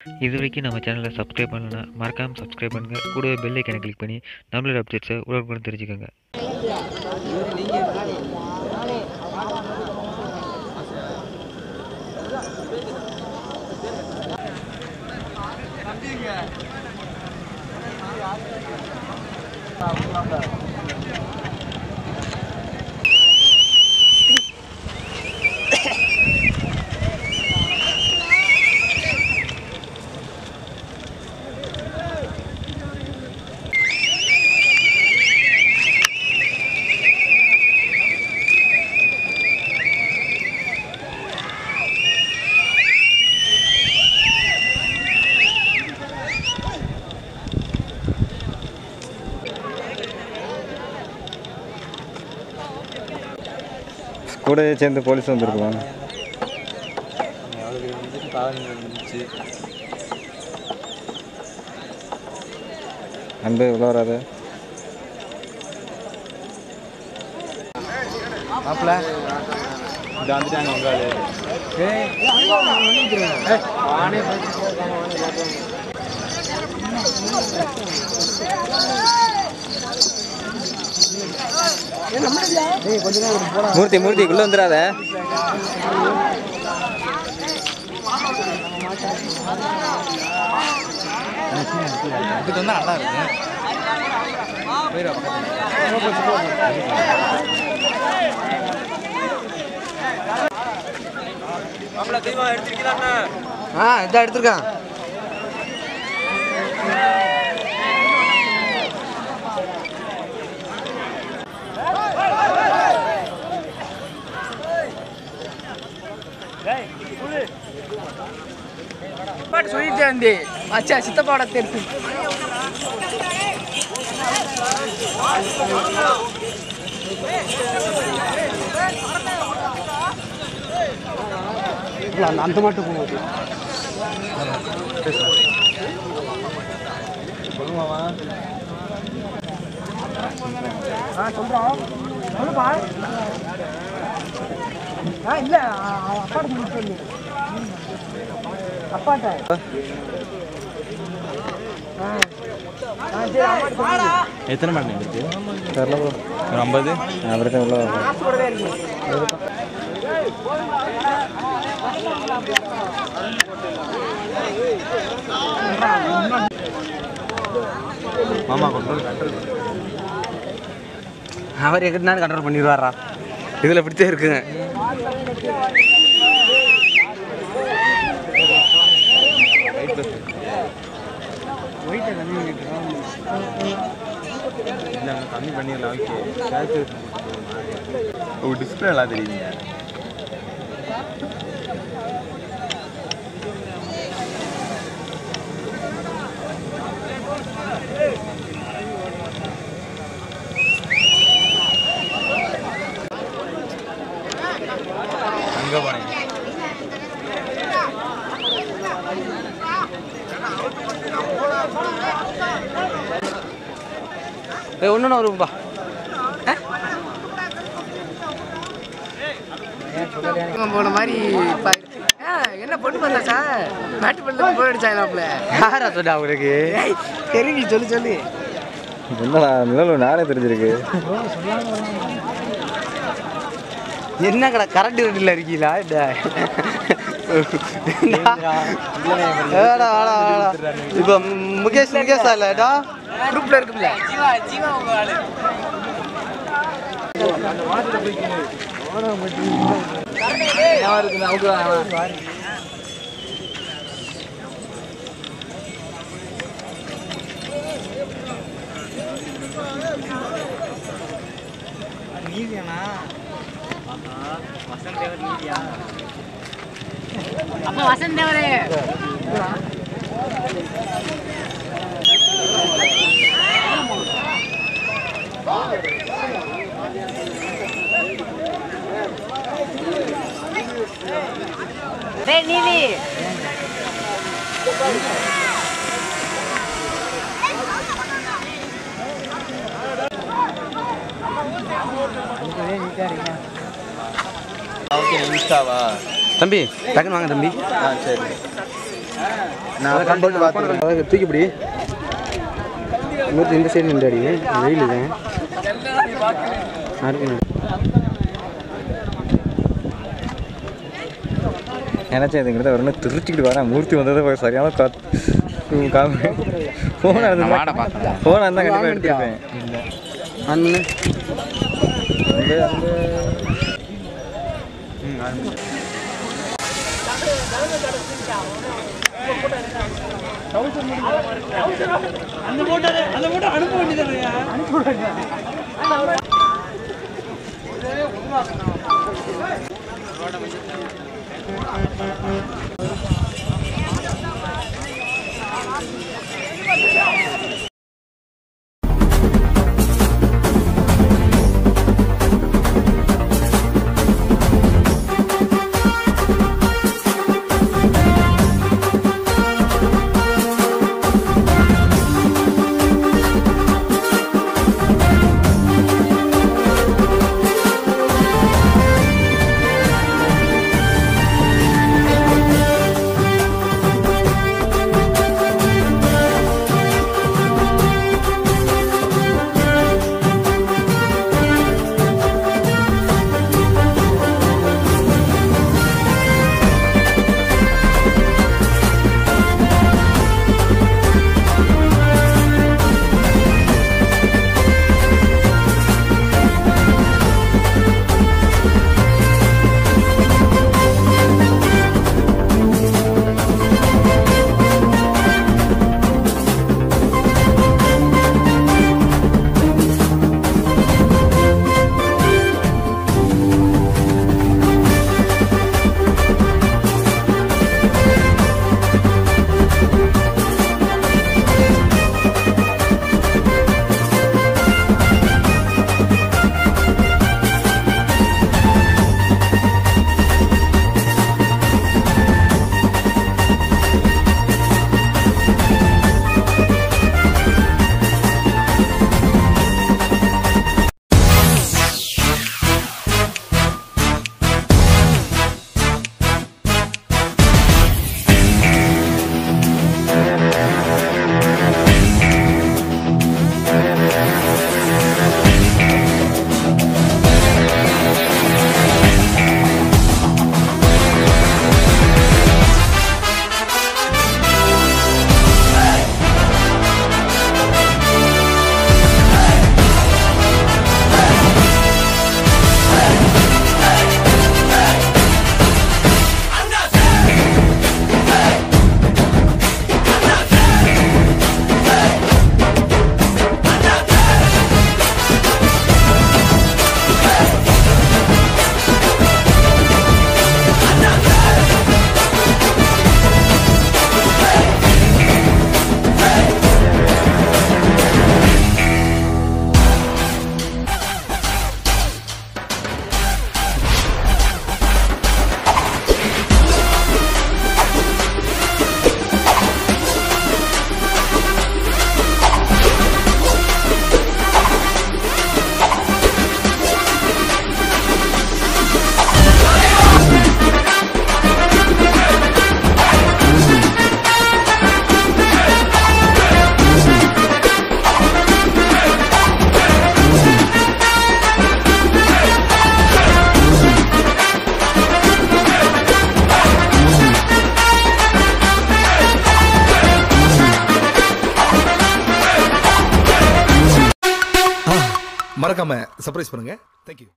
இது வரைக்கும் நம்ம சேனலை சப்ஸ்கிரைப் பண்ணலன்னா மறக்காமல் சப்ஸ்கிரைப் பண்ணுங்கள் கூடவே பெல் ஐக்கனை கிளிக் பண்ணி நம்மளோட அப்டேட்ஸை உடனுக்குடன் தெரிஞ்சுக்கோங்க கூடவே சேர்ந்து போலீஸ் வந்திருக்கலாம் அவளுக்கு வந்துட்டு காலம் இருந்துச்சு அன்பு உள்ள வராது மாப்பிள்ள இந்த வந்துட்டாங்க உங்க ஆளு மூர்த்தி மூர்த்தி உள்ள வந்துடாத இதுக்கு வந்தா நல்லா இருக்கும் போயிடுவா ஆ இதான் எடுத்துருக்கான் பாட்டு சொல்லிட்டே வந்து அச்சா சித்தப்பாட தெரியும் அந்த மட்டும் போகுது சொல்லுமாமா ஆ சொல்கிறோம் சொல்லுப்பா ஆ இல்லை அப்பாட்ட சொல்லி சொல்லு அப்பாட்ட ஆ ஆ சரி அம்மாட்ட சொல்லு எத்தனை மணி இருக்கு தெரில ப்ரோ ஒரு ஐம்பது அவர்கிட்ட உள்ள வரும் காசு கூடவே இருக்கு மாமா கொண்டு கண்ட்ரோல் அவர் எங்கிட்ட கண்ட்ரோல் பண்ணிடுவாரா இதில் பிடிச்சே இருக்குங்க இல்லை கம்மி பண்ணிடலாம் ஓகே கேஷ் ஓ டிஸ்பிளே எல்லாம் தெரியுங்க அங்கே போனேன் ஏ ஒன்று வரும்பா போன மாதிரி ப- ஆ, என்ன பொண்ணு பண்ணல சார் மேட்டு பண்ணல போன் அடிச்சாங்களாப்ல யாரா சொன்னா அவருக்கு தெரிஞ்சு சொல்லு சொல்லு என்னடா நிழல் நானே தெரிஞ்சிருக்கு என்ன கடை கரண்ட் ரெண்டில் இருக்கீங்களா இந்த ஏடா, வாடா, வாடா. இப்போ முகேஷ் முகேஷ் இல்லடா குரூப்ல இருக்கும்ல அப்ப வசந்த் தேவரே டேய் நீலி ஓகே இன்ஸ்டாவா தம்பி டக்குன்னு வாங்க தம்பி ஆ சரி நான் கம்போட்டு பார்த்து அதாவது தூக்கி பிடி மூர்த்தி இந்த சைடு நின்றாடி வெயில் தான் யாருக்கு நினச்சேன் இதுங்கிறத வரணும் திருச்சிக்கிட்டு வரேன் மூர்த்தி வந்தது சரியான காத்து காமி ஃபோன் மாடை பார்த்தேன். ஃபோன் இருந்தால் கண்டிப்பாக எடுத்துருப்பேன் அண்ணன் அந்த அந்த ம் ஆரம்பி. மறக்காம சர்ப்ரைஸ் பண்ணுங்க தேங்க்யூ